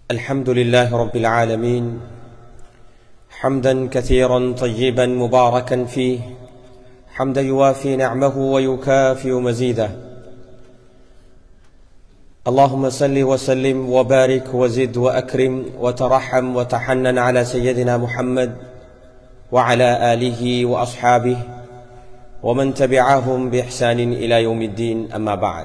الحمد لله رب العالمين حمدا كثيرا طيبا مباركا فيه حمدا يوافي نعمه ويكافئ مزيده اللهم صل وسلم وبارك وزد واكرم وترحم وتحنن على سيدنا محمد وعلى اله واصحابه ومن تبعهم باحسان الى يوم الدين اما بعد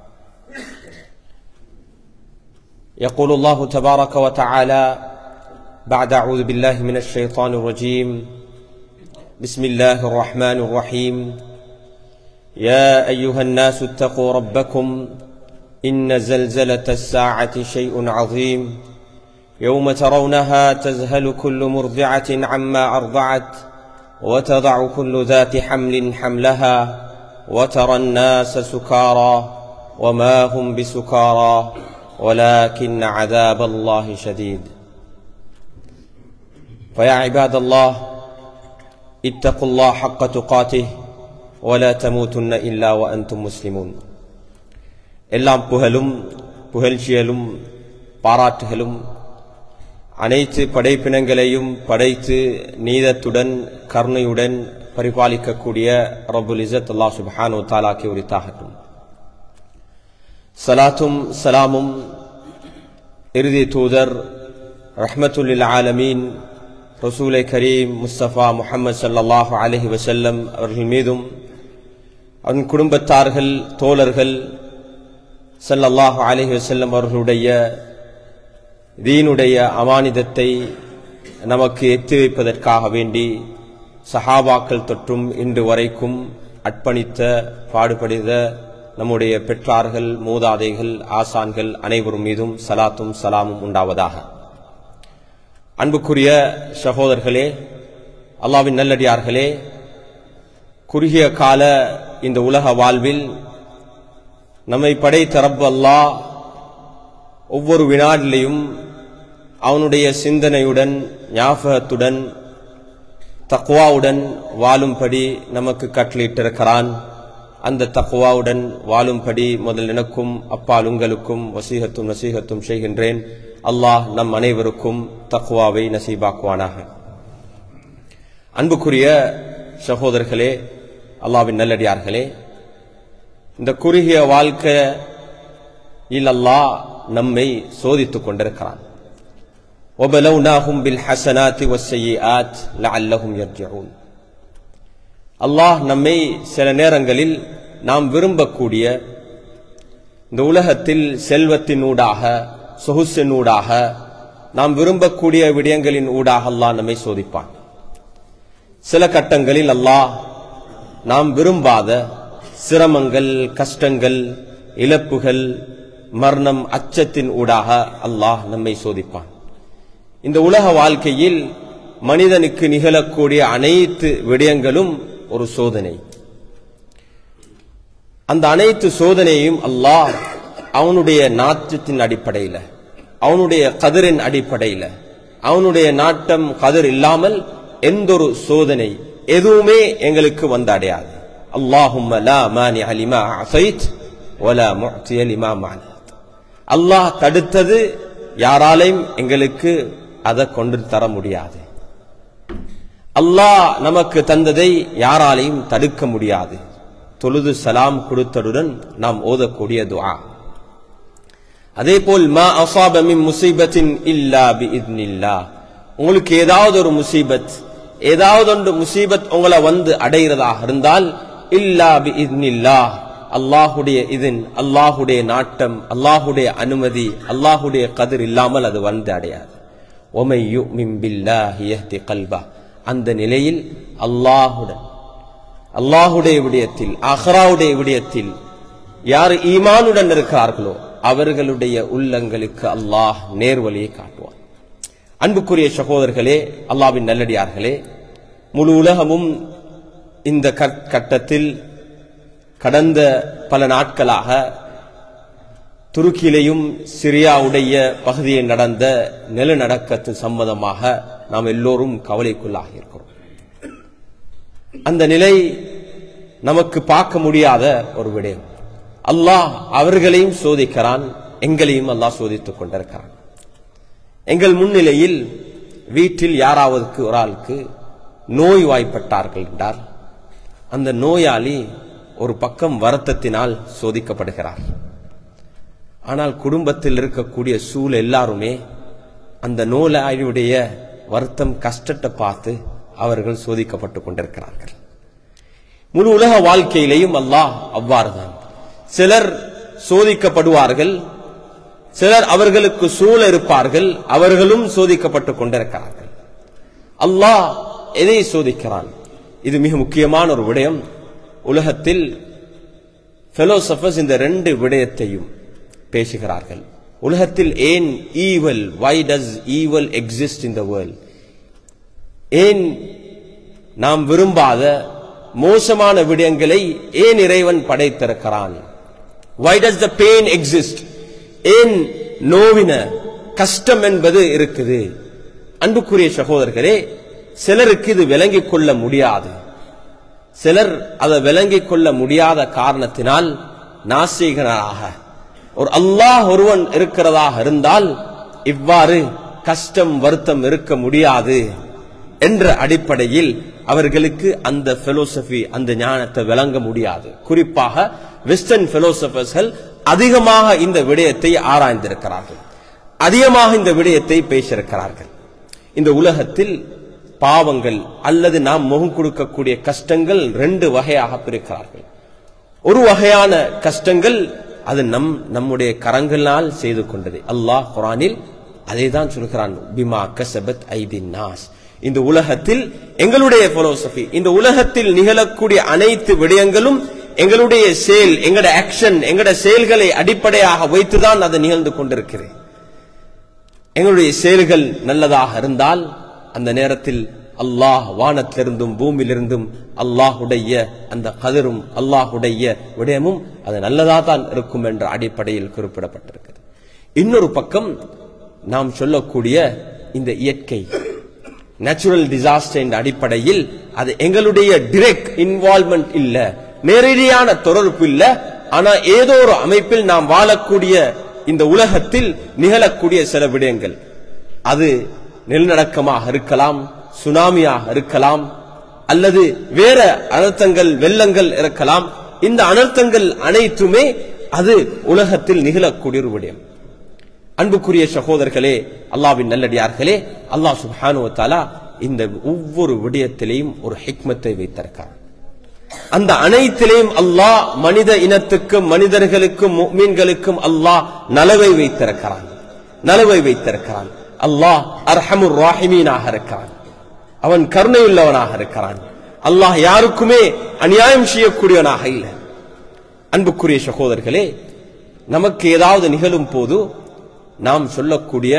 يقول الله تبارك وتعالى بعد اعوذ بالله من الشيطان الرجيم بسم الله الرحمن الرحيم يا ايها الناس اتقوا ربكم ان زلزله الساعه شيء عظيم يوم ترونها تذهل كل مرضعه عما ارضعت وتضع كل ذات حمل حملها وترى الناس سكارى وما هم بسكارى ولكن عذاب الله شديد فيا عباد الله اتقوا الله حق تقاته ولا تموتن الا وانتم مسلمون எல்லாம் புகழும் புகழ்ச்சியலும் பாராட்டுகளும் அனைத்து படைப்பினங்களையும் படைத்து நீதத்துடன் கருணையுடன் பரிபாலிக்கக்கூடிய ரபுல் இசத் அல்லா சுபஹானு தாலாக்கி உரித்தாகட்டும் சலாத்தும் சலாமும் இறுதி தூதர் ரஹ்மத்துல்லில் ஆலமீன் ரசூலை கரீம் முஸ்தபா முஹம்மது சல்லாஹூ அலஹி வசல்லம் அவர்கள் மீதும் அவன் குடும்பத்தார்கள் தோழர்கள் சல்லல்லாஹு அலஹி வசல்லம் அவர்களுடைய தீனுடைய அமானிதத்தை நமக்கு எத்தி வைப்பதற்காக வேண்டி சஹாபாக்கள் தொற்றும் இன்று வரைக்கும் அர்ப்பணித்த பாடுபடுத நம்முடைய பெற்றார்கள் மூதாதைகள் ஆசான்கள் அனைவரும் மீதும் சலாத்தும் சலாமும் உண்டாவதாக அன்புக்குரிய சகோதரர்களே அல்லாவின் நல்லடியார்களே குறுகிய கால இந்த உலக வாழ்வில் நம்மை படைத்த ரப் அல்லாஹ் ஒவ்வொரு வினாடிலையும் அவனுடைய சிந்தனையுடன் ஞாபகத்துடன் தக்குவாவுடன் வாழும்படி நமக்கு கட்டளையிட்டிருக்கிறான் அந்த தக்குவாவுடன் வாழும்படி முதல் எனக்கும் அப்பால் உங்களுக்கும் வசீகத்தும் நசீகத்தும் செய்கின்றேன் அல்லாஹ் நம் அனைவருக்கும் தக்குவாவை நசீபாக்குவானாக அன்புக்குரிய சகோதரர்களே அல்லாவின் நல்லடியார்களே இந்த குறுகிய வாழ்க்கையில் அல்லாஹ் நம்மை சோதித்துக் கொண்டிருக்கிறான் وبلوناهم بالحسنات والسيئات لعلهم يرجعون அல்லாஹ் நம்மை சில நேரங்களில் நாம் விரும்பக்கூடிய இந்த உலகத்தில் செல்வத்தின் ஊடாக சொகுசின் ஊடாக நாம் விரும்பக்கூடிய விடயங்களின் ஊடாக அல்லாஹ் நம்மை சோதிப்பான் சில கட்டங்களில் அல்லாஹ் நாம் விரும்பாத சிரமங்கள் கஷ்டங்கள் இழப்புகள் மரணம் அச்சத்தின் ஊடாக அல்லாஹ் நம்மை சோதிப்பான் இந்த உலக வாழ்க்கையில் மனிதனுக்கு நிகழக்கூடிய அனைத்து விடயங்களும் ஒரு சோதனை அந்த அனைத்து சோதனையும் அல்லாஹ் அவனுடைய நாட்டத்தின் அடிப்படையில் அவனுடைய கதிரின் அடிப்படையில் அவனுடைய நாட்டம் கதிர் இல்லாமல் எந்த ஒரு சோதனை எதுவுமே எங்களுக்கு வந்து அடையாது அல்லாஹும் அல்லாஹ் தடுத்தது யாராலையும் எங்களுக்கு அதை கொண்டு தர முடியாது அல்லாஹ் நமக்கு தந்ததை யாராலையும் தடுக்க முடியாது தொழுது சலாம் கொடுத்ததுடன் நாம் ஓதக்கூடிய துஆ அதே போல் மா அசாபமின் முசீபத்தின் இல்லா பி இத்னில்லா உங்களுக்கு ஏதாவது ஒரு முசீபத் ஏதாவது ஒன்று முசீபத் உங்களை வந்து அடைகிறதாக இருந்தால் இல்லா பி இத்னில்லா அல்லாஹுடைய இதன் அல்லாஹுடைய நாட்டம் அல்லாஹுடைய அனுமதி அல்லாஹுடைய கதிர் இல்லாமல் அது வந்து அடையாது ஒமையு மிம்பில்லாஹி கல்பா அந்த நிலையில் அல்லாஹுடன் அல்லாஹுடைய விடயத்தில் அஹ்ராவுடைய விடயத்தில் யார் ஈமானுடன் இருக்கிறார்களோ அவர்களுடைய உள்ளங்களுக்கு அல்லாஹ் நேர்வழியை காட்டுவார் அன்புக்குரிய சகோதரர்களே அல்லாவின் நல்லடியார்களே முழு உலகமும் இந்த கட்டத்தில் கடந்த பல நாட்களாக துருக்கியிலையும் சிரியாவுடைய பகுதியில் நடந்த நிலநடுக்கத்து சம்பந்தமாக நாம் எல்லோரும் கவலைக்குள்ளாக இருக்கிறோம் அந்த நிலை நமக்கு பார்க்க முடியாத ஒரு விடயம் அல்லாஹ் அவர்களையும் சோதிக்கிறான் எங்களையும் அல்லாஹ் சோதித்துக் கொண்டிருக்கிறான் எங்கள் முன்னிலையில் வீட்டில் யாராவதுக்கு ஒரு ஆளுக்கு நோய் வாய்ப்பட்டார்கள் என்றால் அந்த நோயாளி ஒரு பக்கம் வருத்தத்தினால் சோதிக்கப்படுகிறார் ஆனால் குடும்பத்தில் இருக்கக்கூடிய சூழ் எல்லாருமே அந்த நோயாளியுடைய வருத்தம் கஷ்டத்தை பார்த்து அவர்கள் சோதிக்கப்பட்டுக் கொண்டிருக்கிறார்கள் முழு உலக வாழ்க்கையிலேயும் அல்லாஹ் அவ்வாறுதான் சிலர் சோதிக்கப்படுவார்கள் சிலர் அவர்களுக்கு சூழ இருப்பார்கள் அவர்களும் சோதிக்கப்பட்டுக் கொண்டிருக்கிறார்கள் அல்லாஹ் எதை சோதிக்கிறான் இது மிக முக்கியமான ஒரு விடயம் உலகத்தில் பிலோசபர்ஸ் இந்த ரெண்டு விடயத்தையும் பேசுகிறார்கள் உலகத்தில் ஏன் evil why does evil exist in the world ஏன் நாம் விரும்பாத மோசமான விடயங்களை ஏன் இறைவன் படைத்திருக்கிறான் வை டஸ் த பெயின் எக்ஸிஸ்ட் ஏன் நோவின கஷ்டம் என்பது இருக்குது அன்புக்குரிய சகோதரர்களே சிலருக்கு இது விளங்கிக் கொள்ள முடியாது சிலர் அதை விளங்கிக் கொள்ள முடியாத காரணத்தினால் நாசிகனாக ஒரு அல்லாஹ் ஒருவன் இருக்கிறதாக இருந்தால் இவ்வாறு கஷ்டம் வருத்தம் இருக்க முடியாது என்ற அடிப்படையில் அவர்களுக்கு அந்த பிலோசபி அந்த ஞானத்தை விளங்க முடியாது குறிப்பாக வெஸ்டர்ன் பிலோசபர்ஸ்கள் அதிகமாக இந்த விடயத்தை ஆராய்ந்திருக்கிறார்கள் அதிகமாக இந்த விடயத்தை பேசியிருக்கிறார்கள் இந்த உலகத்தில் பாவங்கள் அல்லது நாம் முகம் கொடுக்கக்கூடிய கஷ்டங்கள் ரெண்டு வகையாக பிரிக்கிறார்கள் ஒரு வகையான கஷ்டங்கள் அது நம் நம்முடைய கரங்களால் செய்து கொண்டது அல்லாஹ் குரானில் அதை தான் சொல்கிறான் பிமா கசபத் ஐதின் நாஸ் இந்த உலகத்தில் எங்களுடைய பிலோசபி இந்த உலகத்தில் நிகழக்கூடிய அனைத்து விடயங்களும் எங்களுடைய செயல் எங்கட ஆக்ஷன் எங்கட செயல்களை அடிப்படையாக வைத்துதான் அது நிகழ்ந்து கொண்டிருக்கிறேன் எங்களுடைய செயல்கள் நல்லதாக இருந்தால் அந்த நேரத்தில் அல்லாஹ் வானத்திலிருந்தும் பூமியிலிருந்தும் அல்லாஹுடைய அந்த கதிரும் அல்லாஹுடைய விடயமும் அது நல்லதா தான் இருக்கும் என்ற அடிப்படையில் குறிப்பிடப்பட்டிருக்கிறது இன்னொரு பக்கம் நாம் சொல்லக்கூடிய இந்த இயற்கை நேச்சுரல் டிசாஸ்டர் என்ற அடிப்படையில் அது எங்களுடைய டிரெக்ட் இன்வால்மெண்ட் இல்ல நேரடியான தொடர்பு இல்ல ஆனா ஏதோ ஒரு அமைப்பில் நாம் வாழக்கூடிய இந்த உலகத்தில் நிகழக்கூடிய சில விடயங்கள் அது நிலநடுக்கமாக இருக்கலாம் சுனாமியாக இருக்கலாம் அல்லது வேற அனர்த்தங்கள் வெள்ளங்கள் இருக்கலாம் இந்த அனர்த்தங்கள் அனைத்துமே அது உலகத்தில் நிகழக்கூடிய ஒரு விடயம் அன்புக்குரிய சகோதரர்களே அல்லாவின் நல்லடியார்களே அல்லாஹ் சுப்ஹானு தாலா இந்த ஒவ்வொரு விடயத்திலையும் ஒரு ஹிக்மத்தை வைத்திருக்கிறார் அந்த அனைத்திலையும் அல்லாஹ் மனித இனத்துக்கும் மனிதர்களுக்கும் மீன்களுக்கும் அல்லாஹ் நலவை வைத்திருக்கிறான் நலவை வைத்திருக்கிறான் அல்லாஹ் அர்ஹமுர் ராஹிமீனாக இருக்கிறான் அவன் கருணையுள்ளவனாக இருக்கிறான் அல்லாஹ் யாருக்குமே அநியாயம் செய்யக்கூடியவனாக இல்லை அன்புக்குரிய சகோதரர்களே நமக்கு ஏதாவது நிகழும் போது நாம் சொல்லக்கூடிய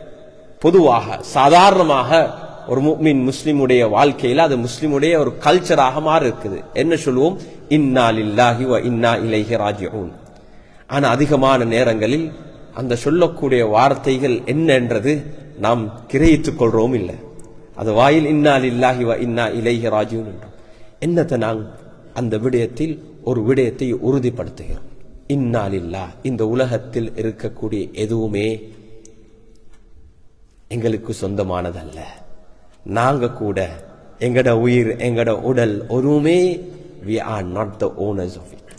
பொதுவாக சாதாரணமாக ஒரு முக்மின் முஸ்லிமுடைய வாழ்க்கையில அது முஸ்லிமுடைய ஒரு கல்ச்சராக மாறி இருக்குது என்ன சொல்லுவோம் இன்னா லில்லாஹி வ இன்னா இலைஹி ராஜிஊன் ஆனா அதிகமான நேரங்களில் அந்த சொல்லக்கூடிய வார்த்தைகள் என்ன என்றது நாம் கிரகித்துக் கொள்றோம் இல்லை அது வாயில் இன்னா லில்லாஹி வ இன்னா இலைஹி ராஜிஊன் என்றோம் என்னத்தை நாம் அந்த விடயத்தில் ஒரு விடயத்தை உறுதிப்படுத்துகிறோம் இன்னாலில்லா இந்த உலகத்தில் இருக்கக்கூடிய எதுவுமே எங்களுக்கு சொந்தமானதல்ல நாங்க கூட எங்கட உயிர் எங்கட உடல் ஒருவுமே we are not the owners of it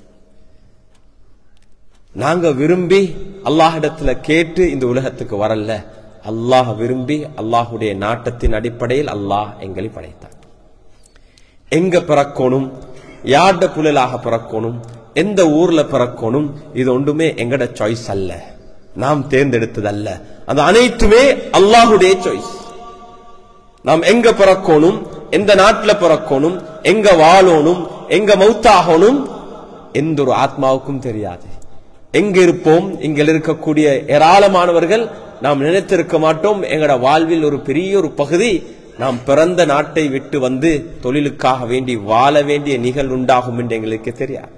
நாங்க விரும்பி அல்லாஹிடத்துல கேட்டு இந்த உலகத்துக்கு வரல அல்லாஹ் விரும்பி அல்லாஹுடைய நாட்டத்தின் அடிப்படையில் அல்லாஹ் எங்களை படைத்தான் எங்க பிறக்கணும் யார்ட புழலாக பிறக்கணும் எந்த ஊர்ல பிறக்கணும் இது ஒன்றுமே எங்கட சாய்ஸ் அல்ல நாம் தேர்ந்தெடுத்ததல்ல அது அனைத்துமே அல்லாஹுடைய சாய்ஸ் நாம் எங்க பிறக்கணும் எந்த நாட்டுல பிறக்கணும் எங்க வாழணும் எங்க மௌத்தாகணும் எந்த ஒரு ஆத்மாவுக்கும் தெரியாது எங்க இருப்போம் இங்க இருக்கக்கூடிய ஏராளமானவர்கள் நாம் நினைத்திருக்க மாட்டோம் எங்கட வாழ்வில் ஒரு பெரிய ஒரு பகுதி நாம் பிறந்த நாட்டை விட்டு வந்து தொழிலுக்காக வேண்டி வாழ வேண்டிய நிகழ் உண்டாகும் என்று எங்களுக்கு தெரியாது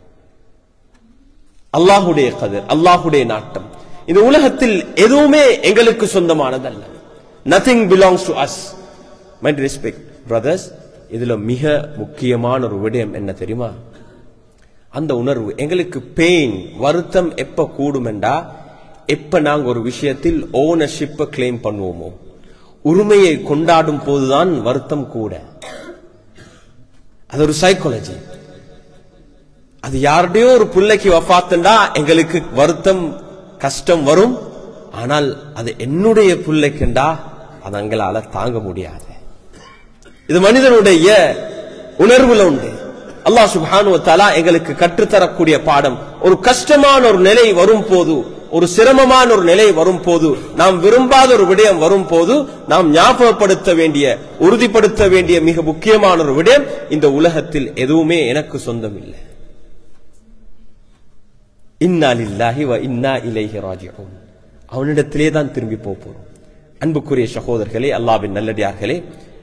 அல்லாஹுடைய கதிர் அல்லாஹுடைய நாட்டம் இந்த உலகத்தில் எதுவுமே எங்களுக்கு சொந்தமானதல்ல nothing belongs to us my respect brothers இதுல மிக முக்கியமான ஒரு விடயம் என்ன தெரியுமா அந்த உணர்வு எங்களுக்கு பெயின் வருத்தம் எப்ப கூடும் என்றா எப்ப நாங்க ஒரு விஷயத்தில் ஓனர்ஷிப்பை கிளைம் பண்ணுவோமோ உரிமையை கொண்டாடும் போதுதான் வருத்தம் கூட அது ஒரு சைக்காலஜி அது யாருடையோ ஒரு பிள்ளைக்கு வஃபாத்துண்டா எங்களுக்கு வருத்தம் கஷ்டம் வரும் ஆனால் அது என்னுடைய பிள்ளைக்குண்டா அது எங்களால தாங்க முடியாது இது மனிதனுடைய உணர்வுல உண்டு அல்லாஹ் சுப்ஹானு தலா எங்களுக்கு கற்றுத்தரக்கூடிய பாடம் ஒரு கஷ்டமான ஒரு நிலை வரும் போது ஒரு சிரமமான ஒரு நிலை வரும் போது நாம் விரும்பாத ஒரு விடயம் வரும் போது நாம் ஞாபகப்படுத்த வேண்டிய உறுதிப்படுத்த வேண்டிய மிக முக்கியமான ஒரு விடயம் இந்த உலகத்தில் எதுவுமே எனக்கு சொந்தம் இல்லை இன்னா லில்லாஹி வ இன்னா இலைஹி ராஜிஊன் அவனிடத்திலே தான் திரும்பி போக போறோம் அன்புக்குரிய சகோதரர்களே அல்லாவின் நல்லடியார்களே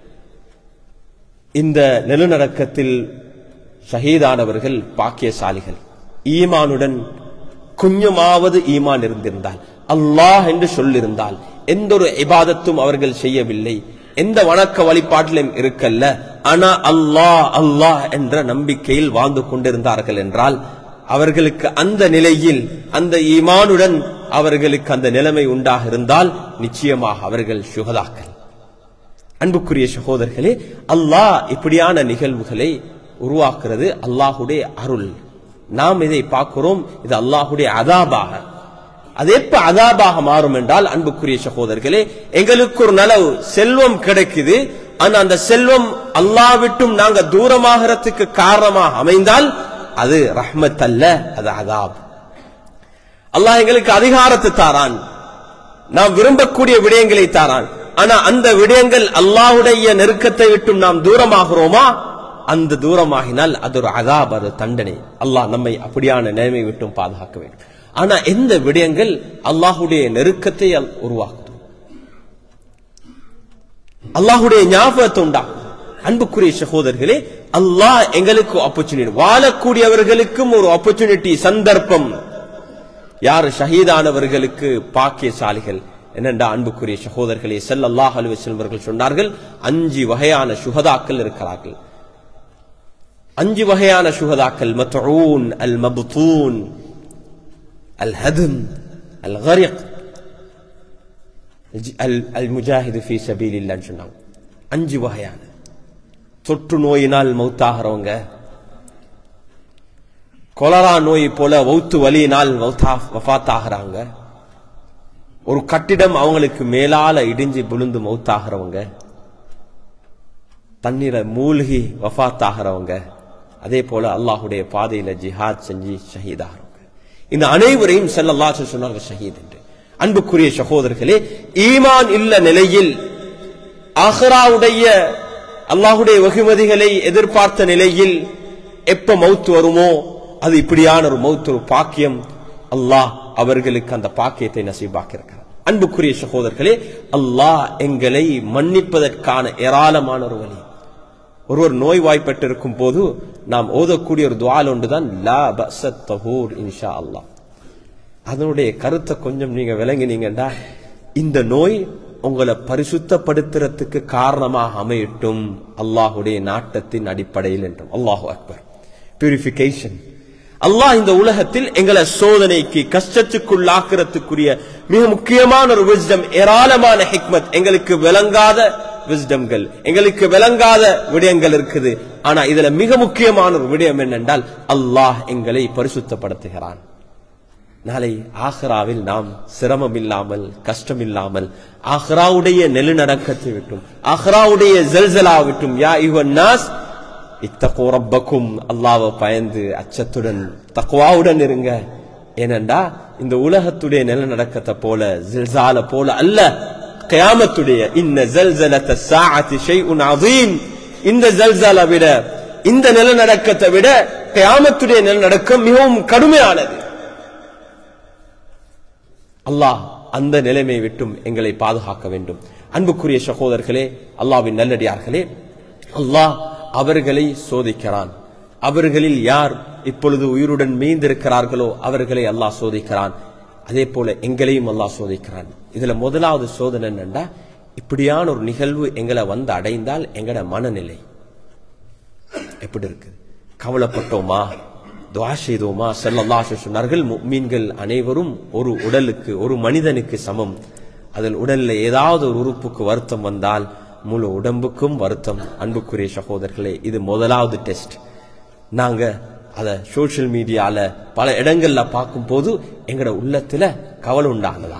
இந்த நிலநடுக்கத்தில் ஷஹீதானவர்கள் பாக்கியசாலிகள் ஈமானுடன் கொஞ்சமாவது ஈமான் இருந்திருந்தால் அல்லாஹ் என்று சொல்லிருந்தால் எந்த ஒரு இபாதத்தும் அவர்கள் செய்யவில்லை எந்த வணக்க வழிபாட்டிலும் இருக்கல்ல ஆனா அல்லாஹ் அல்லாஹ் என்ற நம்பிக்கையில் வாழ்ந்து கொண்டிருந்தார்கள் என்றால் அவர்களுக்கு அந்த நிலையில் அந்த ஈமானுடன் அவர்களுக்கு அந்த நிலைமை உண்டாக இருந்தால் நிச்சயமாக அவர்கள் சுகதாக்கள் அன்புக்குரிய சகோதரர்களே அல்லாஹ் இப்படியான நிகழ்வுகளை உருவாக்குறது அல்லாஹுடைய அருள் நாம் இதை பார்க்கிறோம் இது அல்லாஹுடைய அதாபாக அது எப்ப அதாபாக மாறும் என்றால் அன்புக்குரிய சகோதரர்களே எங்களுக்கு ஒரு நலவு செல்வம் கிடைக்குது ஆனா அந்த செல்வம் அல்லாஹ் விட்டும் நாங்க தூரமாகறதுக்கு காரணமாக அமைந்தால் அது ரஹ்மத் அல்ல அது அதாப் அல்லாஹ் எங்களுக்கு அதிகாரத்தை தாரான் நாம் விரும்பக்கூடிய விடயங்களை தாரான் ஆனா அந்த விடயங்கள் அல்லாஹுடைய நெருக்கத்தை விட்டும் நாம் தூரமாகிறோமா அந்த தூரமாகினால் அது ஒரு அதாப் அது தண்டனை அல்லாஹ் நம்மை அப்படியான நிலைமை விட்டும் பாதுகாக்க வேண்டும் ஆனா எந்த விடயங்கள் அல்லாஹுடைய நெருக்கத்தை அல்- உருவாக்குது அல்லாஹுடைய ஞாபகத்தை உண்டாகும் அன்புக்குரிய சகோதரர்களே அல்லாஹ் எங்களுக்கு ஆப்பர்ச்சுனிட்டி வாழக்கூடியவர்களுக்கும் ஒரு ஆப்பர்ச்சுனிட்டி சந்தர்ப்பம் யார் ஷஹீதானவர்களுக்கு பாக்கியசாலிகள் என்னென்றா அன்புக்குரிய சகோதரர்களே ஸல்லல்லாஹு அலைஹி வஸல்லம் அவர்கள் சொன்னார்கள் அஞ்சு வகையான சுகதாக்கள் இருக்கிறார்கள் அஞ்சு வகையான சுகதாக்கள் மத்ஊன் அல் மப்தூன் அல் ஹதம் அல் கரிக் அல் அல் முஜாஹிது ஃபீ சபீலில்லாஹ்னு சொன்னாங்க அஞ்சு வகையான தொற்று நோயினால் மௌத்தாகிறவங்க கொலரா நோய் போல வௌத்து வலியினால் வஃத்தாகிறாங்க ஒரு கட்டிடம் அவங்களுக்கு மேலால இடிஞ்சு விழுந்து மௌத்தாகிறவங்க தண்ணீரை மூழ்கி வஃத்தாகிறவங்க அதே போல அல்லாஹுடைய பாதையில ஜிஹாத் செஞ்சு ஷஹீதாகிறவங்க இந்த அனைவரையும் ஸல்லல்லாஹு அலைஹி வஸல்லம் சொன்னாங்க ஷஹீத் என்று அன்புக்குரிய சகோதரர்களே ஈமான் இல்ல நிலையில் ஆஹ்ராவுடைய அல்லாஹுடைய வெகுமதிகளை எதிர்பார்த்த நிலையில் எப்ப மௌத்து வருமோ அது இப்படியான ஒரு மௌத்து ஒரு பாக்கியம் அல்லாஹ் அவர்களுக்கு அந்த பாக்கியத்தை நசீபாக்கியிருக்கிறார் அன்புக்குரிய சகோதரர்களே அல்லாஹ் எங்களை மன்னிப்பதற்கான ஏராளமான ஒரு வழி ஒருவர் நோய்வாய்ப்பட்டிருக்கும் போது நாம் ஓதக்கூடிய ஒரு துவால் ஒன்றுதான் லா பஸத் தஹூர் இன்ஷா அல்லாஹ் அதனுடைய கருத்தை கொஞ்சம் நீங்க விளங்கினீங்கடா இந்த நோய் உங்களை பரிசுத்தப்படுத்துறதுக்கு காரணமாக அமையட்டும் அல்லாஹுடைய நாட்டத்தின் அடிப்படையில் என்றும் அல்லாஹு அக்பர் பியூரிபிகேஷன் அல்லாஹ் இந்த உலகத்தில் எங்களை சோதனைக்கு கஷ்டத்துக்குள்ளாக்குறதுக்குரிய மிக முக்கியமான ஒரு விஸ்டம் ஏராளமான ஹிக்மத் எங்களுக்கு விளங்காத விஸ்டம்கள் எங்களுக்கு விளங்காத விடயங்கள் இருக்குது ஆனா இதுல மிக முக்கியமான ஒரு விடயம் என்னென்றால் அல்லாஹ் எங்களை பரிசுத்தப்படுத்துகிறான் நாளை ஆஹ்ராவில் நாம் சிரமம் இல்லாமல் கஷ்டம் இல்லாமல் ஆஹ்ராவுடைய நெலுநடக்கத்தை விட்டும் ஆஹ்ராவுடைய ஜல்சலா விட்டும் யா இவன் நாஸ் இத்தகோ ரப்பக்கும் அல்லாவை பயந்து அச்சத்துடன் தக்குவாவுடன் இருங்க ஏனென்றா இந்த உலகத்துடைய நிலநடக்கத்தை போல ஜில்சால போல அல்ல கயாமத்துடைய இன்ன ஜல்சலத்த சாஅத்தி ஷைஉன் அதீம் இந்த ஜல்சால விட இந்த நிலநடக்கத்தை விட கயாமத்துடைய நிலநடக்கம் மிகவும் கடுமையானது அல்லாஹ் அந்த நிலைமை விட்டும் எங்களை பாதுகாக்க வேண்டும் அன்புக்குரிய சகோதரர்களே அல்லாவின் நல்லடியார்களே அல்லாஹ் அவர்களை சோதிக்கிறான் அவர்களில் யார் இப்பொழுது உயிருடன் மீந்திருக்கிறார்களோ அவர்களை அல்லாஹ் சோதிக்கிறான் அதே போல எங்களையும் அல்லாஹ் சோதிக்கிறான் இதுல முதலாவது சோதனை என்னண்டா இப்படியான ஒரு நிகழ்வு எங்களை வந்து அடைந்தால் எங்கட மனநிலை எப்படி இருக்குது கவலைப்பட்டோமா துவா செய்தோமா ஸல்லல்லாஹு அலைஹி சொன்னார்கள் மீன்கள் அனைவரும் ஒரு உடலுக்கு ஒரு மனிதனுக்கு சமம் அதில் உடல்ல ஏதாவது ஒரு உறுப்புக்கு வருத்தம் வந்தால் முழு உடம்புக்கும் வருத்தம் அன்புக்குரிய சகோதரர்களே இது முதலாவது டெஸ்ட் நாங்க அத சோஷியல் மீடியால பல இடங்கள்ல பார்க்கும் போது எங்கட உள்ளத்துல கவலை உண்டானதா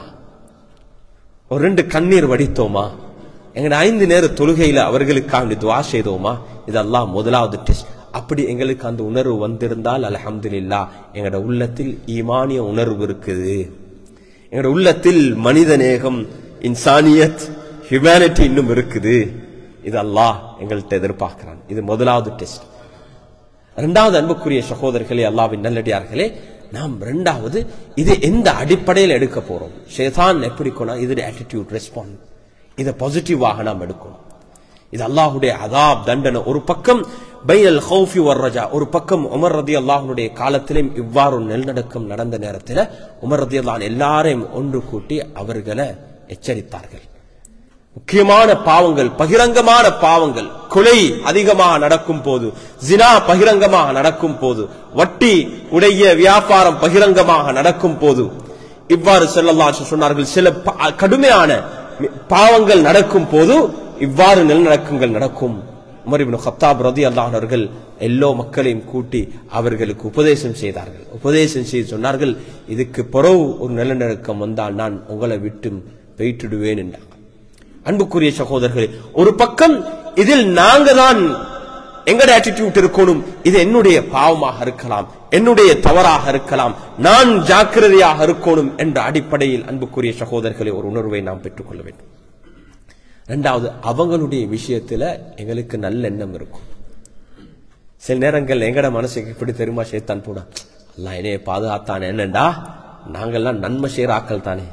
ஒரு ரெண்டு கண்ணீர் வடித்தோமா எங்கட ஐந்து நேர தொழுகையில அவர்களுக்காக துவா செய்தோமா இதெல்லாம் முதலாவது டெஸ்ட் அப்படி எங்களுக்கு அந்த உணர்வு வந்திருந்தால் அல்ஹம்துலில்லா எங்கட உள்ளத்தில் ஈமானிய உணர்வு இருக்குது எங்கட உள்ளத்தில் மனித நேகம் இன்சானியத் ஹியூமனிட்டி இன்னும் இருக்குது இது அல்லாஹ் எங்கள்கிட்ட எதிர்பார்க்கிறான் இது முதலாவது டெஸ்ட் இரண்டாவது அன்புக்குரிய சகோதரர்களே அல்லாவின் நல்லடியார்களே நாம் இரண்டாவது இது எந்த அடிப்படையில் எடுக்க போறோம் ஷேதான் எப்படி கொண்டா இது ஆட்டிடியூட் ரெஸ்பாண்ட் இதை பாசிட்டிவாக நாம் எடுக்கணும் இது அல்லாஹுடைய அதாப் தண்டனை ஒரு பக்கம் பைனல் ஹவுஃபி வர்ரஜா ஒரு பக்கம் உமர் ரதி அல்லாஹனுடைய காலத்திலும் இவ்வாறு நெல்நடக்கம் நடந்த நேரத்தில் உமர் ரதி அல்லாஹ் எல்லாரையும் ஒன்று கூட்டி அவர்களை எச்சரித்தார்கள் முக்கியமான பாவங்கள் பகிரங்கமான பாவங்கள் கொலை அதிகமாக நடக்கும் போது ஜினா பகிரங்கமாக நடக்கும் போது வட்டி உடைய வியாபாரம் பகிரங்கமாக நடக்கும் போது இவ்வாறு செல்லல்லா சொன்னார்கள் சில பா- கடுமையான பாவங்கள் நடக்கும் போது இவ்வாறு நிலநடக்கங்கள் நடக்கும் உமர் இப்னு கத்தாப் ரதி அவர்கள் எல்லோ மக்களையும் கூட்டி அவர்களுக்கு உபதேசம் செய்தார்கள் உபதேசம் செய்து சொன்னார்கள் இதுக்கு பிறகு ஒரு நிலநடுக்கம் வந்தால் நான் உங்களை விட்டு போயிட்டுடுவேன் என்றார் அன்புக்குரிய சகோதரர்களே ஒரு பக்கம் இதில் நாங்க தான் எங்கட ஆட்டிடியூட் இருக்கணும் இது என்னுடைய பாவமாக இருக்கலாம் என்னுடைய தவறாக இருக்கலாம் நான் ஜாக்கிரதையாக இருக்கணும் என்ற அடிப்படையில் அன்புக்குரிய சகோதரர்களே ஒரு உணர்வை நாம் பெற்றுக்கொள்ள வேண்டும் ரெண்டாவது அவங்களுடைய விஷயத்துல எங்களுக்கு நல்ல எண்ணம் இருக்கும் சில நேரங்கள் எங்கட மனசுக்கு இப்படி தெரியுமா சேத்தான் போட எல்லாம் என்னைய பாதுகாத்தான் என்னண்டா நாங்கெல்லாம் நன்மை செய்யற ஆக்கள் தானே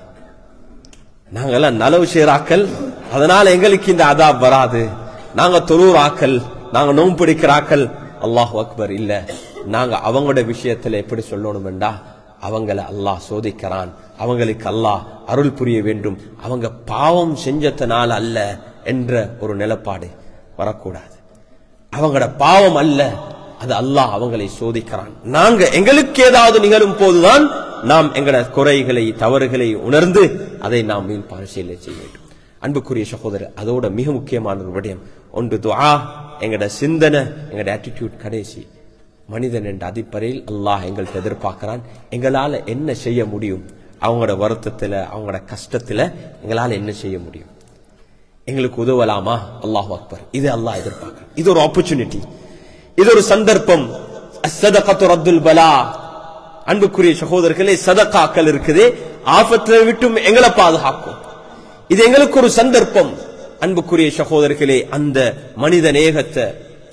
நாங்கெல்லாம் நலவு செய்யறாக்கள் அதனால எங்களுக்கு இந்த அதாப் வராது நாங்க தொழுற ஆக்கள் நாங்க நோம்பு பிடிக்கிற ஆக்கள் அல்லாஹ் அக்பர் இல்ல நாங்க அவங்களோட விஷயத்துல எப்படி சொல்லணும்டா அவங்கள அல்லாஹ் சோதிக்கிறான் அவங்களுக்கு அல்லாஹ் அருள் புரிய வேண்டும் அவங்க பாவம் செஞ்சதனால அல்ல என்ற ஒரு நிலப்பாடு வரக்கூடாது அவங்களோட பாவம் அல்ல அது அல்லாஹ் அவங்களை சோதிக்கிறான் நாங்க எங்களுக்கு ஏதாவது நிகழும் போதுதான் நாம் எங்களோட குறைகளை தவறுகளை உணர்ந்து அதை நாம் மீள் பரிசீலனை செய்ய வேண்டும் அன்புக்குரிய சகோதரர் அதோட மிக முக்கியமான ஒரு விடயம் ஒன்று துஆ எங்களோட சிந்தனை எங்களோட ஆட்டிடியூட் கடைசி மனிதன் என்ற அடிப்படையில் அல்லாஹ் எங்கள்கிட்ட எதிர்பார்க்கிறான் எங்களால என்ன செய்ய முடியும் அவங்களோட வருத்தத்துல அவங்களோட கஷ்டத்துல எங்களால என்ன செய்ய முடியும் எங்களுக்கு உதவலாமா அல்லாஹ் அக்பர் இது அல்லாஹ் எதிர்பார்க்க இது ஒரு ஆப்பர்ச்சுனிட்டி இது ஒரு சந்தர்ப்பம் அஸ்ஸதகத்து ரத்துல் பலா அன்புக்குரிய சகோதரர்களே சதகாக்கள் இருக்குது ஆபத்துல விட்டும் எங்களை பாதுகாக்கும் இது எங்களுக்கு ஒரு சந்தர்ப்பம் அன்புக்குரிய சகோதரர்களே அந்த மனித நேகத்தை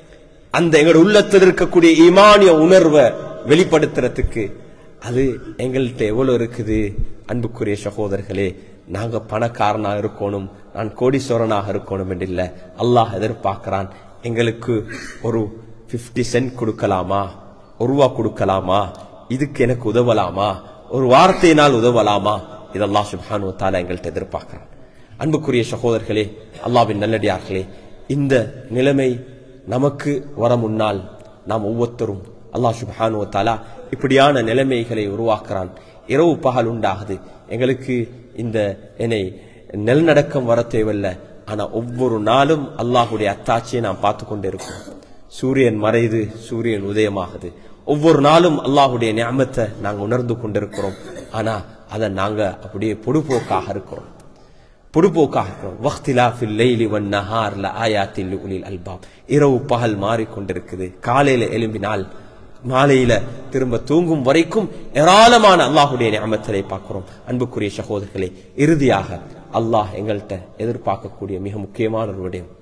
அந்த எங்களோட உள்ளத்தில் இருக்கக்கூடிய ஈமானிய உணர்வை வெளிப்படுத்துறதுக்கு அது எங்கள்கிட்ட எவ்வளவு இருக்குது அன்புக்குரிய சகோதரர்களே நாங்க பணக்காரனா இருக்கணும் நான் கோடீஸ்வரனாக இருக்கணும் என்று இல்ல அல்லாஹ் எதிர்பார்க்கிறான் எங்களுக்கு ஒரு 50 சென்ட் கொடுக்கலாமா ஒரு ரூபா கொடுக்கலாமா இதுக்கு எனக்கு உதவலாமா ஒரு வார்த்தையினால் உதவலாமா இதெல்லாம் சுப்ஹானு தாலா எங்கள்கிட்ட எதிர்பார்க்கிறான் அன்புக்குரிய சகோதரர்களே அல்லாவின் நல்லடியார்களே இந்த நிலைமை நமக்கு வர முன்னால் நாம் ஒவ்வொருத்தரும் அல்லாஹ் சுப்ஹானு தாலா இப்படியான நிலைமைகளை உருவாக்குறான் இரவு பகல் உண்டாகுது எங்களுக்கு இந்த என்னை நெல்நடக்கம் வர தேவையில்ல ஆனா ஒவ்வொரு நாளும் அல்லாஹுடைய அத்தாட்சியை நாம் பார்த்து கொண்டே இருக்கோம் சூரியன் மறையுது சூரியன் உதயமாகுது ஒவ்வொரு நாளும் அல்லாஹுடைய ஞாபகத்தை நாங்க உணர்ந்து கொண்டிருக்கிறோம் ஆனா அதை நாங்க அப்படியே பொடுபோக்காக இருக்கிறோம் பொடுபோக்காக இருக்கிறோம் வக்திலாஃபில் லைலி வன் நஹார் ல ஆயாத்தில் உலில் அல்பாப் இரவு பகல் மாறிக்கொண்டிருக்குது காலையில எழும்பினால் மாலையில திரும்ப தூங்கும் வரைக்கும் ஏராளமான அல்லாஹுடைய ஞாபகத்தை பார்க்கிறோம் அன்புக்குரிய சகோதரர்களே இறுதியாக அல்லாஹ் எங்கள்கிட்ட எதிர்பார்க்கக்கூடிய மிக முக்கியமான ஒரு விடயம்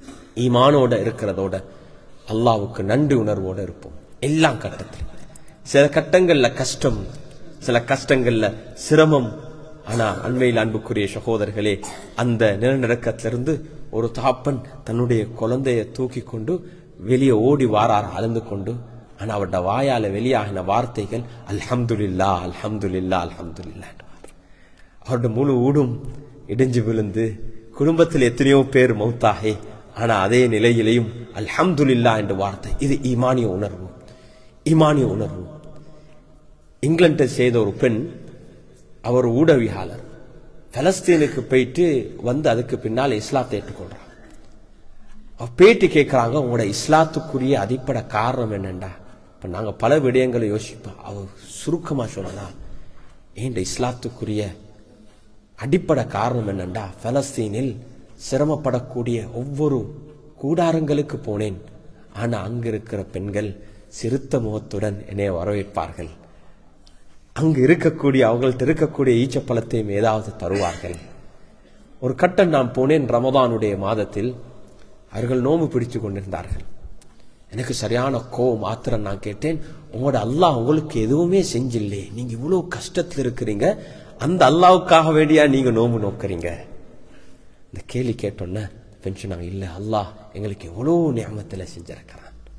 ஈமானோட இருக்கிறதோட அல்லாஹ்வுக்கு நன்றி உணர்வோட இருப்போம் எல்லா கட்டத்திலும் சில கட்டங்கள்ல கஷ்டம் சில கஷ்டங்கள்ல சிரமம் ஆனா அண்மையில் அன்புக்குரிய சகோதரர்களே அந்த நிலநடுக்கத்திலிருந்து ஒரு தாப்பன் தன்னுடைய குழந்தைய தூக்கி கொண்டு வெளியே ஓடி வாரார் அழுந்து கொண்டு ஆனா அவருடைய வாயால வெளியாகின வார்த்தைகள் அல்ஹம்துலில்லா அல்ஹம்துலில்லா அல்ஹம்துலில்லா அவருடைய முழு ஊடும் இடிஞ்சு விழுந்து குடும்பத்தில் எத்தனையோ பேர் மௌத்தாகே ஆனா அதே நிலையிலையும் அல்ஹம்துலில்லா என்ற வார்த்தை இது ஈமானிய உணர்வு ஈமானிய உணர்வு இங்கிலாண்டை செய்த ஒரு பெண் அவர் ஊடகவியாளர் பலஸ்தீனுக்கு போயிட்டு வந்து அதுக்கு பின்னால் இஸ்லாத்தை ஏற்றுக்கொள்றார் அவ பேட்டி கேட்கறாங்க உங்களோட இஸ்லாத்துக்குரிய அடிப்படை காரணம் என்னண்டா இப்ப நாங்க பல விடயங்களை யோசிப்போம் அவர் சுருக்கமா சொல்லலாம் ஏண்ட இஸ்லாத்துக்குரிய அடிப்படை காரணம் என்னண்டா பலஸ்தீனில் சிரமப்படக்கூடிய ஒவ்வொரு கூடாரங்களுக்கு போனேன் ஆனா அங்க இருக்கிற பெண்கள் சிறுத்த முகத்துடன் என்னை வரவேற்பார்கள் அங்கு இருக்கக்கூடிய அவங்கள்ட்ட இருக்கக்கூடிய ஈச்சப்பழத்தையும் ஏதாவது தருவார்கள் ஒரு கட்டம் நான் போனேன் ரமதானுடைய மாதத்தில் அவர்கள் நோம்பு பிடிச்சு கொண்டிருந்தார்கள் எனக்கு சரியான கோவம் ஆத்திரம் நான் கேட்டேன் உங்களோட அல்லாஹ் உங்களுக்கு எதுவுமே செஞ்சில்லே நீங்க இவ்வளவு கஷ்டத்துல இருக்கிறீங்க அந்த அல்லாவுக்காக வேண்டியா நீங்க நோம்பு நோக்குறீங்க இந்த கேள்வி கேட்டோன்னே பெண் சொன்னாங்க இல்ல அல்லாஹ் எங்களுக்கு எவ்வளவு நியமத்துல செஞ்சிருக்கிறான்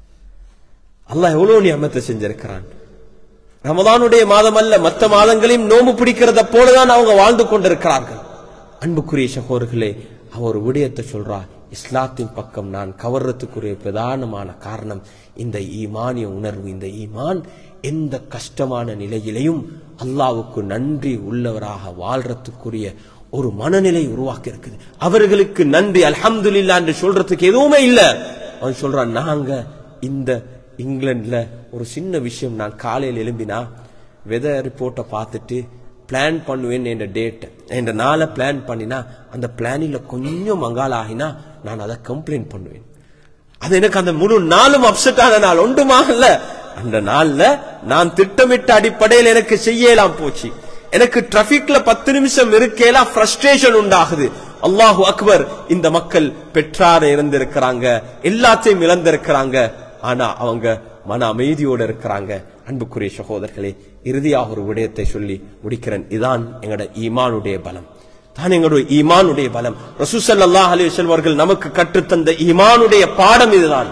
அல்லாஹ் எவ்வளவு நியமத்தை செஞ்சிருக்கிறான் ரமதானுடைய மாதம் அல்ல மற்ற மாதங்களையும் நோம்பு பிடிக்கிறத போலதான் அவங்க வாழ்ந்து கொண்டிருக்கிறார்கள் அன்புக்குரிய சகோதரர்களே அவ ஒரு விடயத்தை சொல்றா இஸ்லாத்தின் பக்கம் நான் கவர்றதுக்குரிய பிரதானமான காரணம் இந்த ஈமானிய உணர்வு இந்த ஈமான் எந்த கஷ்டமான நிலையிலையும் அல்லாவுக்கு நன்றி உள்ளவராக வாழ்றதுக்குரிய ஒரு மனநிலை உருவாக்கி இருக்குது அவர்களுக்கு நன்றி அல்ஹம்துலில்லாஹ் என்று சொல்றதுக்கு எதுவுமே இல்ல அவன் சொல்றான் நாங்க இந்த இங்கிலாந்துல ஒரு சின்ன விஷயம் நான் காலையில் எழும்பினா வெதர் ரிப்போர்ட்டை பார்த்துட்டு பிளான் பண்ணுவேன் என்ற டேட் என்ற நாளை பிளான் பண்ணினா அந்த பிளானில் கொஞ்சம் மங்கால ஆகினா நான் அதை கம்ப்ளைண்ட் பண்ணுவேன் அது எனக்கு அந்த முழு நாளும் அப்செட் ஆன நாள் ஒன்றுமா இல்ல அந்த நாள்ல நான் திட்டமிட்ட அடிப்படையில் எனக்கு செய்யலாம் போச்சு எனக்கு டிராபிக்ல பத்து நிமிஷம் இருக்கலாம் ஃப்ரஸ்ட்ரேஷன் உண்டாகுது அல்லாஹு அக்பர் இந்த மக்கள் பெற்றார இருந்திருக்கிறாங்க எல்லாத்தையும் இழந்திருக்கிறாங்க ஆனா அவங்க மன அமைதியோட இருக்கிறாங்க அன்புக்குரிய சகோதரர்களே இறுதியாக ஒரு விடயத்தை சொல்லி முடிக்கிறேன் இதான் எங்களோட ஈமானுடைய பலம் தான் எங்களுடைய ஈமானுடைய பலம் ரசூசல்லாஹ் அலி செல்வர்கள் நமக்கு கற்றுத்தந்த ஈமானுடைய பாடம் இதுதான்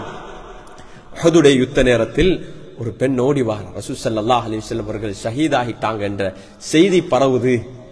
உஹதுடைய யுத்த நேரத்தில் ஒரு பெண் ஓடி வார ரசூசல்லாஹ் அலி செல்வர்கள் ஷஹீதாகிட்டாங்க என்ற செய்தி பரவுது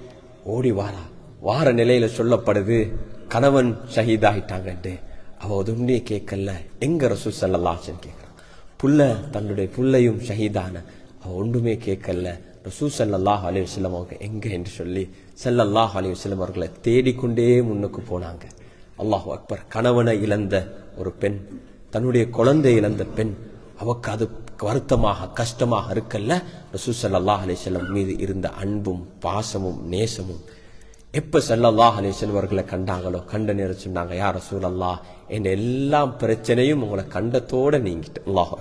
ஓடி வாரா வார நிலையில சொல்லப்படுது கணவன் ஷஹீதாகிட்டாங்கன்ட்டு அவ ஒதுமே கேட்கல எங்க ரசூல் சல்லாஹன் கேட்கிறான் புள்ள தன்னுடைய புள்ளையும் ஷஹீதான அவ ஒன்றுமே கேட்கல ரசூ சல்லாஹ் அலி வல்லம் அவங்க எங்க என்று சொல்லி சல்லல்லாஹ் அலி வல்லம் அவர்களை தேடிக்கொண்டே முன்னுக்கு போனாங்க அல்லாஹ் அக்பர் கணவனை இழந்த ஒரு பெண் தன்னுடைய குழந்தை இழந்த பெண் அவக்கு அது வருத்தமாக கஷ்டமாக இருக்கல்ல ரசூ சல்லாஹ் அலி மீது இருந்த அன்பும் பாசமும் நேசமும் எப்ப சல்லல்லாஹ் அலி செல்வர்களை கண்டாங்களோ கண்ட நேரம் சொன்னாங்க யார் ரசூல் அல்லாஹ் என் எல்லா பிரச்சனையும் உங்களை கண்டத்தோட நீங்கிட்டு அல்லாஹ்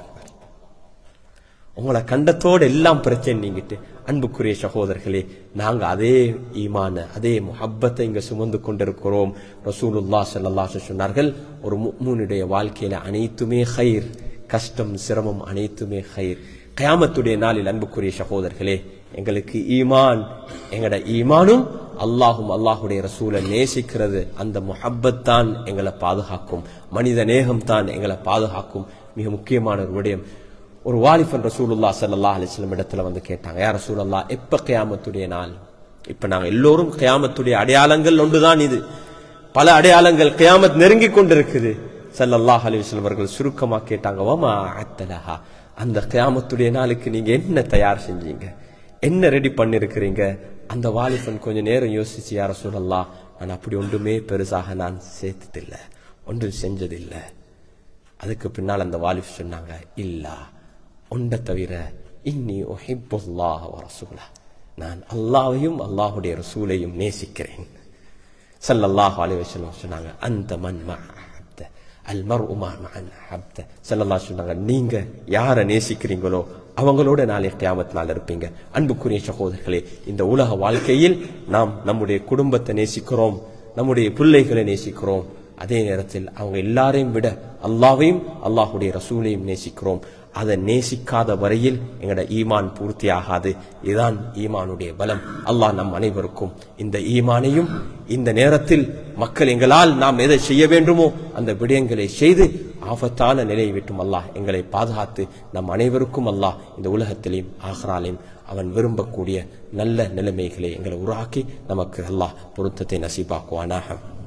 உங்களை கண்டத்தோட எல்லாம் பிரச்சனை நீங்கிட்டு அன்புக்குரிய சகோதரர்களே நாங்க அதே ஈமான அதே முஹப்பத்தை இங்க சுமந்து கொண்டிருக்கிறோம் ரசூலுல்லா சல்லா சொன்னார்கள் ஒரு முக்மூனுடைய வாழ்க்கையில அனைத்துமே ஹைர் கஷ்டம் சிரமம் அனைத்துமே ஹைர் கயாமத்துடைய நாளில் அன்புக்குரிய சகோதரர்களே எங்களுக்கு ஈமான் எங்கட ஈமானும் அல்லாஹும் அல்லாஹுடைய ரசூலை நேசிக்கிறது அந்த முஹப்பத் தான் எங்களை பாதுகாக்கும் மனித நேகம் தான் எங்களை பாதுகாக்கும் மிக முக்கியமான ஒரு விடயம் ஒரு வாலிபன் ரசூலுல்லா சல்லா அலிஸ்லம் இடத்துல வந்து கேட்டாங்க யார் ரசூலல்லா எப்ப கயாமத்துடைய நாள் இப்ப நாங்க எல்லோரும் கயாமத்துடைய அடையாளங்கள் ஒன்றுதான் இது பல அடையாளங்கள் கயாமத் நெருங்கி கொண்டிருக்குது சல்லல்லாஹ் அலிஸ்லம் அவர்கள் சுருக்கமா கேட்டாங்க வமா அத்தலஹா அந்த கயாமத்துடைய நாளுக்கு நீங்க என்ன தயார் செஞ்சீங்க என்ன ரெடி பண்ணிருக்கிறீங்க அந்த வாலிபன் கொஞ்ச நேரம் யோசிச்சு யார சொல்லலாம் நான் அப்படி ஒன்றுமே பெருசாக நான் சேர்த்ததில்லை ஒன்றும் செஞ்சதில்லை அதுக்கு பின்னால் அந்த வாலிப் சொன்னாங்க இல்லா ஒன்றை தவிர இன்னி ஒஹிப்புல்லாஹ் ரசூலா நான் அல்லாவையும் அல்லாஹுடைய ரசூலையும் நேசிக்கிறேன் சல்லல்லாஹு அலைஹி வஸல்லம் சொன்னாங்க அந்த மன் மஹப்த அல் மர்உ மா மன் ஹப்த சல்லல்லாஹு சொன்னாங்க நீங்க யாரை நேசிக்கிறீங்களோ அவங்களோட நாளை கியாமத் நாள் இருப்பீங்க அன்புக்குரிய சகோதரர்களே இந்த உலக வாழ்க்கையில் நாம் நம்முடைய குடும்பத்தை நேசிக்கிறோம் நம்முடைய பிள்ளைகளை நேசிக்கிறோம் அதே நேரத்தில் அவங்க எல்லாரையும் விட அல்லாவையும் அல்லாஹுடைய ரசூலையும் நேசிக்கிறோம் அதை நேசிக்காத வரையில் எங்களோட ஈமான் பூர்த்தி ஆகாது இதுதான் ஈமானுடைய பலம் அல்லாஹ் நம் அனைவருக்கும் இந்த ஈமானையும் இந்த நேரத்தில் மக்கள் எங்களால் நாம் எதை செய்ய வேண்டுமோ அந்த விடயங்களை செய்து ஆபத்தான நிலையை விட்டும் அல்லாஹ் எங்களை பாதுகாத்து நம் அனைவருக்கும் அல்லாஹ் இந்த உலகத்திலையும் ஆஹ்ராலையும் அவன் விரும்பக்கூடிய நல்ல நிலைமைகளை எங்களை உருவாக்கி நமக்கு அல்லாஹ் பொருத்தத்தை நசீபாக்குவானாக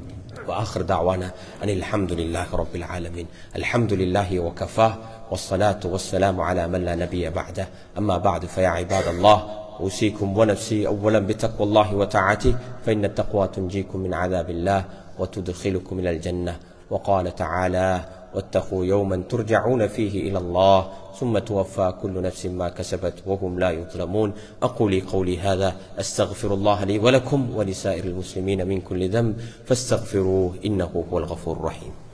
وآخر دعوانا أن الحمد لله رب العالمين الحمد لله وكفاه والصلاة والسلام على من لا نبي بعده أما بعد فيا عباد الله أوصيكم ونفسي أولا بتقوى الله وطاعته فإن التقوى تنجيكم من عذاب الله وتدخلكم إلى الجنة وقال تعالى واتقوا يوما ترجعون فيه إلى الله ثم توفى كل نفس ما كسبت وهم لا يظلمون أقولي قولي هذا أستغفر الله لي ولكم ولسائر المسلمين من كل ذنب فاستغفروه إنه هو الغفور الرحيم